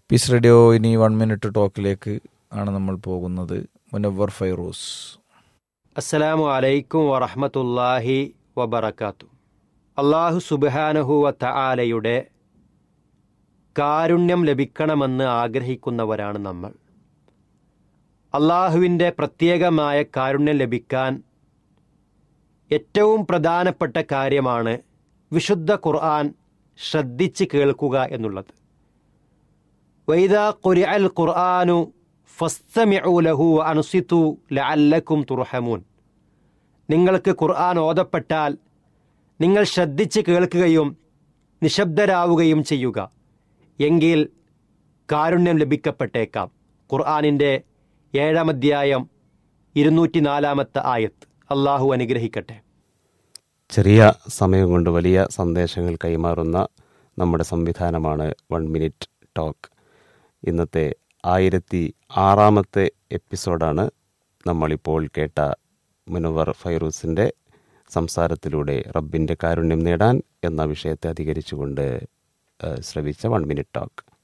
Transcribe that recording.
piece radio ഇനി one minute ടോക്കിലേക്ക് ആണ് നമ്മൾ പോകുന്നത് മുനവർ ഫൈറൂസ് അസ്സലാമു അലൈക്കും വറഹമത്തല്ലാഹി വബറക്കാത്തു അള്ളാഹു സുബാനഹുവ തആലയുടെ കാരുണ്യം ലഭിക്കണമെന്ന് ആഗ്രഹിക്കുന്നവരാണ് നമ്മൾ അള്ളാഹുവിൻ്റെ പ്രത്യേകമായ കാരുണ്യം ലഭിക്കാൻ ഏറ്റവും പ്രധാനപ്പെട്ട കാര്യമാണ് വിശുദ്ധ ഖുർആൻ ശ്രദ്ധിച്ച് കേൾക്കുക എന്നുള്ളത് വൈദ ഖുരി അൽ ഖുർആാനു ഫസ്തമിഉ ലഹു അനുസിത്തു ലഅല്ലക്കും തുർഹമൂൻ നിങ്ങൾക്ക് ഖുർആൻ ഓതപ്പെട്ടാൽ നിങ്ങൾ ശ്രദ്ധിച്ച് കേൾക്കുകയും നിശബ്ദരാവുകയും ചെയ്യുക എങ്കിൽ കാരുണ്യം ലഭിക്കപ്പെട്ടേക്കാം ഖുർആാനിൻ്റെ ഏഴാം അധ്യായം ഇരുന്നൂറ്റി നാലാമത്തെ ആയത്ത് അള്ളാഹു അനുഗ്രഹിക്കട്ടെ ചെറിയ സമയം കൊണ്ട് വലിയ സന്ദേശങ്ങൾ കൈമാറുന്ന നമ്മുടെ സംവിധാനമാണ് വൺ മിനിറ്റ് ടോക്ക് ഇന്നത്തെ ആയിരത്തി ആറാമത്തെ എപ്പിസോഡാണ് നമ്മളിപ്പോൾ കേട്ട മുനവർ ഫൈറൂസിൻ്റെ സംസാരത്തിലൂടെ റബ്ബിൻ്റെ കാരുണ്യം നേടാൻ എന്ന വിഷയത്തെ അധികരിച്ചുകൊണ്ട് ഏഹ്, ശ്രവിച്ച വൺ മിനിറ്റ് ടോക്ക്